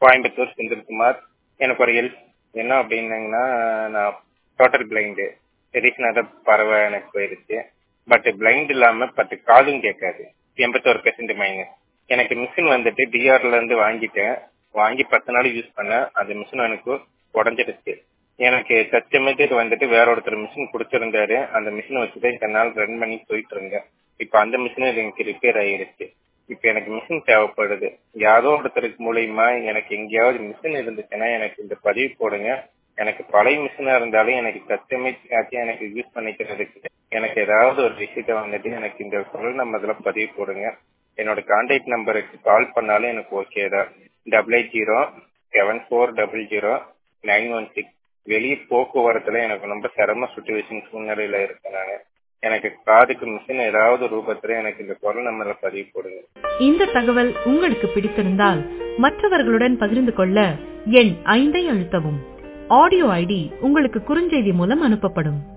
கோயம்புத்தூர் செந்தில்குமார் எனக்கு ஒரு ஹெல்ப் என்ன அப்படின்னீங்கன்னா நான் டோட்டல் பிளைண்டு ட்ரெடிஷ்னல் பறவை எனக்கு போயிடுச்சு பட் பிளைண்ட் இல்லாம பத்து காதும் கேட்காது எண்பத்தோரு பெர்சென்ட் மைனஸ் எனக்கு மிஷின் வந்துட்டு டிஆர்ல இருந்து வாங்கிட்டேன் வாங்கி பத்து நாள் யூஸ் பண்ணேன் அந்த மிஷின் எனக்கு உடஞ்சிடுச்சு எனக்கு தச்சமேட்டுக்கு வந்துட்டு வேற ஒருத்தர் மிஷின் கொடுத்திருந்தாரு அந்த மிஷினை வச்சுதான் இத்தனை நாள் ரன் பண்ணி போயிட்டு இருந்தேன் இப்ப அந்த மிஷினும் எனக்கு ரிப்பேர் ஆயிருச்சு இப்ப எனக்கு மிஷின் தேவைப்படுது யாரோ ஒருத்தருக்கு மூலியமா எனக்கு எங்கேயாவது மிஷின் இருந்துச்சுன்னா எனக்கு இந்த பதிவு போடுங்க எனக்கு பழைய மிஷினா இருந்தாலும் எனக்கு கஸ்டமைஸ் எனக்கு யூஸ் பண்ணிக்கிறதுக்கு எனக்கு ஏதாவது ஒரு விஷயத்த வந்துட்டு எனக்கு இந்த குரல் நம்பர்ல பதிவு போடுங்க என்னோட கான்டாக்ட் நம்பருக்கு கால் பண்ணாலும் எனக்கு ஓகே தான் double eight zero seven four double zero nine one six வெளியே போக்குவரத்துல எனக்கு ரொம்ப சிரம சுச்சுவேஷன் சூழ்நிலையில இருக்கேன் நான் எனக்கு காதுக்கு மிஷின் ஏதாவது ரூபத்துல எனக்கு இந்த குரல் நம்பர்ல பதிவு போடுங்க இந்த தகவல் உங்களுக்கு பிடித்திருந்தால் மற்றவர்களுடன் பகிர்ந்து கொள்ள எண் ஐந்தை அழுத்தவும் ஆடியோ ஐடி உங்களுக்கு குறுஞ்செய்தி மூலம் அனுப்பப்படும்